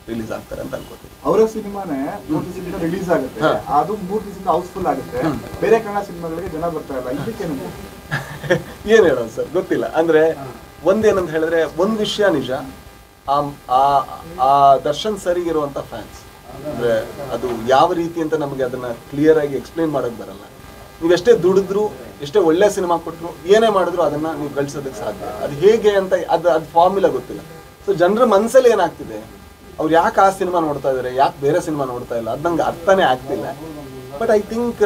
Release ಆಗ್ತಾರೆ ಅಂತ ಅನ್ಕೋತೀನಿ ಅವರ ಸಿನಿಮಾನೇ ಮೂರು ದಿವಸದಿಂದ ರಿಲೀಸ್ ಆಗುತ್ತೆ ಹಾ. ಅದು ಮೂರು ದಿವಸದಿಂದ ಹೌಸ್ಫುಲ್ ಆಗುತ್ತೆ ಬೇರೆ ಕನ್ನಡ ಸಿನಿಮಾಗಳಿಗೆ ಜನ ಬರ್ತಾ ಇಲ್ಲ ಇದಕ್ಕೆ ನಿಮ್ಗೆ ಏನ್ ಹೇಳೋದು ಸರ್ ಗೊತ್ತಿಲ್ಲ ಅಂದ್ರೆ ಒಂದೇನಂತ ಹೇಳಿದ್ರೆ ಒಂದ್ ವಿಷಯ ನಿಜ ಆ ಆ- ಆ ದರ್ಶನ್ ಸರಿಗೆ ಇರುವಂತ ಫ್ಯಾನ್ಸ್ ಅಂದ್ರೆ ಅದು ಯಾವ ರೀತಿ ಅಂತ ನಮಗೆ ಅದನ್ನ ಕ್ಲಿಯರ್ ಆಗಿ ಎಕ್ಸ್ಪ್ಲೈನ್ ಮಾಡಕ್ ಬರಲ್ಲ ನೀವು ಎಷ್ಟೇ ದುಡಿದ್ರು ಎಷ್ಟೇ ಒಳ್ಳೆ ಸಿನಿಮಾ ಕೊಟ್ಟರು ಏನೇ ಮಾಡಿದ್ರು ಅದನ್ನ ನೀವು ಗಳಿಸೋದಕ್ಕೆ ಸಾಧ್ಯ ಅದು ಹೇಗೆ ಅಂತ ಅದು ಅದು ಫಾರ್ಮುಲಾ ಗೊತ್ತಿಲ್ಲ ಸೊ ಜನರ ಮನಸ್ಸಲ್ಲಿ ಏನಾಗ್ತಿದೆ ಅವ್ರು ಯಾಕೆ ಆ ಸಿನಿಮಾ ನೋಡ್ತಾ ಇದಾರೆ ಯಾಕೆ ಬೇರೆ ಸಿನಿಮಾ ನೋಡ್ತಾ ಇಲ್ಲ ಅದು ನಂಗೆ ಅರ್ಥನೇ ಆಗ್ತಿಲ್ಲ ಬಟ್ ಐ ಥಿಂಕ್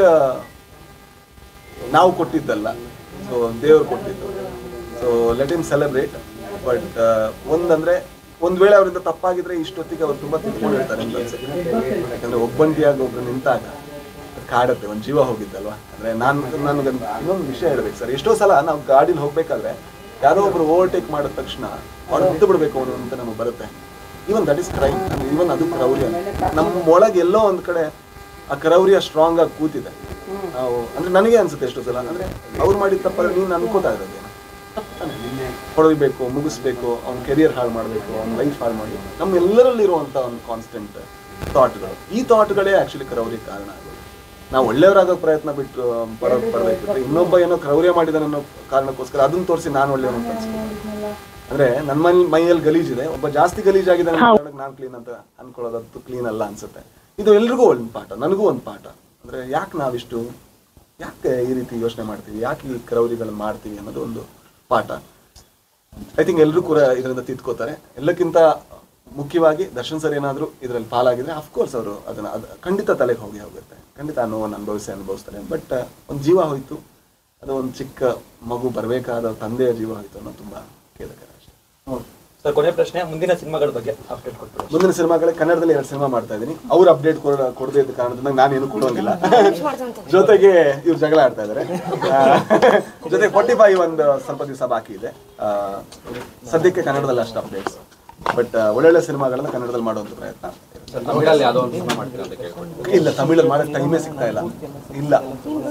ನಾವು ಕೊಟ್ಟಿದ್ದಲ್ಲ ಸೊ ದೇವ್ರು ಕೊಟ್ಟಿದ್ದು so let him celebrate but ಒಂದಂದ್ರೆ ಒಂದ್ ವೇಳೆ ಅವರಿಂದ ತಪ್ಪಾಗಿದ್ರೆ ಇಷ್ಟೊತ್ತಿಗೆ ಅವ್ರು ತುಂಬಾ ತಿಳ್ಕೊಂಡಿರ್ತಾರೆ ಅಂತ ಅನ್ಸುತ್ತೆ ಯಾಕಂದ್ರೆ ಒಬ್ಬಂಟಿಯಾಗಿ ಒಬ್ರು ನಿಂತಾಗ ಅದ್ ಕಾಡತ್ತೆ ಒಂದ್ ಜೀವ ಹೋಗಿದ್ದಲ್ವಾ ಅಂದ್ರೆ ನಾನು ನನಗೆ ಇನ್ನೊಂದು ವಿಷಯ ಹೇಳ್ಬೇಕು ಸರ್ ಎಷ್ಟೋ ಸಲ ನಾವು ಗಾಡಿಲಿ ಹೋಗ್ಬೇಕಾದ್ರೆ ಯಾರೋ ಒಬ್ರು ಓವರ್ಟೇಕ್ ಮಾಡಿದ ತಕ್ಷಣ ಅವ್ರು ಹದ್ದು ಬಿಡ್ಬೇಕು ಅವನು ಅಂತ ನಮಗೆ ಬರುತ್ತೆ even that is crime even ಅದು ಕ್ರೌರ್ಯ ನಮ್ಮ ಒಳಗೆ ಎಲ್ಲೋ ಒಂದ್ ಕಡೆ ಆ ಕ್ರೌರ್ಯ ಸ್ಟ್ರಾಂಗ್ ಆಗಿ ಕೂತಿದೆ ನಾವು ಅಂದ್ರೆ ನನಗೆ ಅನ್ಸುತ್ತೆ ಎಷ್ಟೋ ಸಲ ಅಂದ್ರೆ ಅವ್ರು ಮಾಡಿದ ತಪ್ಪಾದ್ರೆ ನೀನು ಅನ್ಕೋತಾ ಇರೋದೇನು ಹೊಡೆಯಬೇಕು ಮುಗಿಸ್ಬೇಕು ಅವ್ನ ಕೆರಿಯರ್ ಹಾಳು ಮಾಡಬೇಕು ಅವ್ನ ಲೈಫ್ ಹಾಳು ಮಾಡಿ ನಮ್ಮ ಎಲ್ಲರಲ್ಲಿರುವಂಥ ಒಂದು ಕಾನ್ಸ್ಟೆಂಟ್ ಥಾಟ್ಗಳು ಈ ಥಾಟ್ಗಳೇ ಆ್ಯಕ್ಚುಲಿ ಕ್ರೌರ್ಯ ಕಾರಣ ಆಗೋದು ನಾವು ಒಳ್ಳೆಯವರಾಗೋ ಪ್ರಯತ್ನ ಬಿಟ್ಟು ಪಡ ಪಡಬೇಕು ಬಿಟ್ರೆ ಇನ್ನೊಬ್ಬ ಏನೋ ಕ್ರೌರ್ಯ ಮಾಡಿದಾನೆ ಅನ್ನೋ ಕಾರಣಕ್ಕೋಸ್ಕರ ಅದನ್ನ ತೋರಿಸಿ ನಾನು ಒಳ್ಳೆಯವನು ಅಂತ ಅನ್ಸ್ಕೊಂಡು ಅಂದ್ರೆ ನನ್ನ ಮೈ ಮೈಯಲ್ಲಿ ಗಲೀಜಿದೆ ಒಬ್ಬ ಜಾಸ್ತಿ ಗಲೀಜಾಗಿದ್ದಾನೆ ನಾನು ಕ್ಲೀನ್ ಅಂತ ಅನ್ಕೊಳ್ಳೋದು ಕ್ಲೀನ್ ಅಲ್ಲ ಅನ್ಸುತ್ತೆ ಇದು ಎಲ್ರಿಗೂ ಒಂದು ಪಾಠ ನನಗೂ ಒಂದು ಪಾಠ ಅಂದ್ರೆ ಯಾಕೆ ನಾವಿಷ್ಟು ಯಾಕೆ ಈ ರೀತಿ ಯೋಚನೆ ಮಾಡ್ತೀವಿ ಯಾಕೆ ಈ ಕ್ರೌರಿಗಳನ್ನ ಮಾಡ್ತೀವಿ ಅನ್ನೋದು ಒಂದು ಪಾಠ ಐ ಥಿಂಕ್ ಎಲ್ಲರೂ ಕೂಡ ಇದರಿಂದ ತಿದ್ಕೋತಾರೆ ಎಲ್ಲಕ್ಕಿಂತ ಮುಖ್ಯವಾಗಿ ದರ್ಶನ್ ಸರ್ ಏನಾದರೂ ಇದರಲ್ಲಿ ಪಾಲಾಗಿದ್ರೆ ಅಫ್ಕೋರ್ಸ್ ಅವರು ಅದನ್ನ ಅದು ಖಂಡಿತ ತಲೆಗೆ ಹೋಗಿ ಹೋಗುತ್ತೆ ಖಂಡಿತ ಆ ನೋವನ್ನು ಅನುಭವಿಸಿ ಅನುಭವಿಸ್ತಾರೆ ಬಟ್ ಒಂದು ಜೀವ ಹೋಯ್ತು ಅದು ಒಂದು ಚಿಕ್ಕ ಮಗು ಬರಬೇಕಾದ ತಂದೆಯ ಜೀವ ಹೋಯ್ತು ಅನ್ನೋದು ತುಂಬಾ ಖೇದಕರ ಅಷ್ಟೇ ಸರ್ ಕೊನೆ ಪ್ರಶ್ನೆ ಮುಂದಿನ ಸಿನಿಮಾಗಳ ಬಗ್ಗೆ ಅಪ್ಡೇಟ್ ಕೊಡ್ತೀವಿ ಮುಂದಿನ ಸಿನಿಮಾಗಳೇ ಕನ್ನಡದಲ್ಲಿ ಎರಡು ಸಿನಿಮಾ ಮಾಡ್ತಾ ಇದ್ದೀನಿ ಅವ್ರು ಅಪ್ಡೇಟ್ ಕೊಡ ಕೊಡದೇ ಇದ್ದ ಕಾರಣದಿಂದ ನಾನೇನು ಕೊಡೋಂಗಿಲ್ಲ ಜೊತೆಗೆ ಇವ್ರು ಜಗಳ ಆಡ್ತಾ ಇದ್ದಾರೆ ಜೊತೆಗೆ ಫಾರ್ಟಿ ಫೈವ್ ಒಂದು ಸ್ವಲ್ಪ ದಿವಸ ಬಾಕಿ ಇದೆ ಆ, ಸದ್ಯಕ್ಕೆ ಕನ್ನಡದಲ್ಲಿ ಅಷ್ಟು ಅಪ್ಡೇಟ್ಸ್ ಬಟ್ ಒಳ್ಳೊಳ್ಳೆ ಸಿನಿಮಾಗಳನ್ನ ಕನ್ನಡದಲ್ಲಿ ಮಾಡುವಂತ ಪ್ರಯತ್ನ ತಮಿಳಲ್ಲಿ ಯಾವುದೋ ಒಂದು ಸಿನಿಮಾ ಮಾಡ್ತೀರಾ ಅಂತ ಕೇಳ್ಕೊಂಡು ಇಲ್ಲ ತಮಿಳಲ್ಲಿ ಮಾಡಕ್ ಟೈಮೇ ಸಿಗ್ತಾ ಇಲ್ಲ ಇಲ್ಲ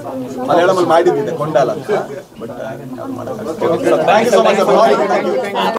ಮಲಯಾಳಮಲ್ಲಿ ಮಾಡಿದ್ದಿದೆ ಕೊಂಡಾಲ ಅಂತ but thank you so much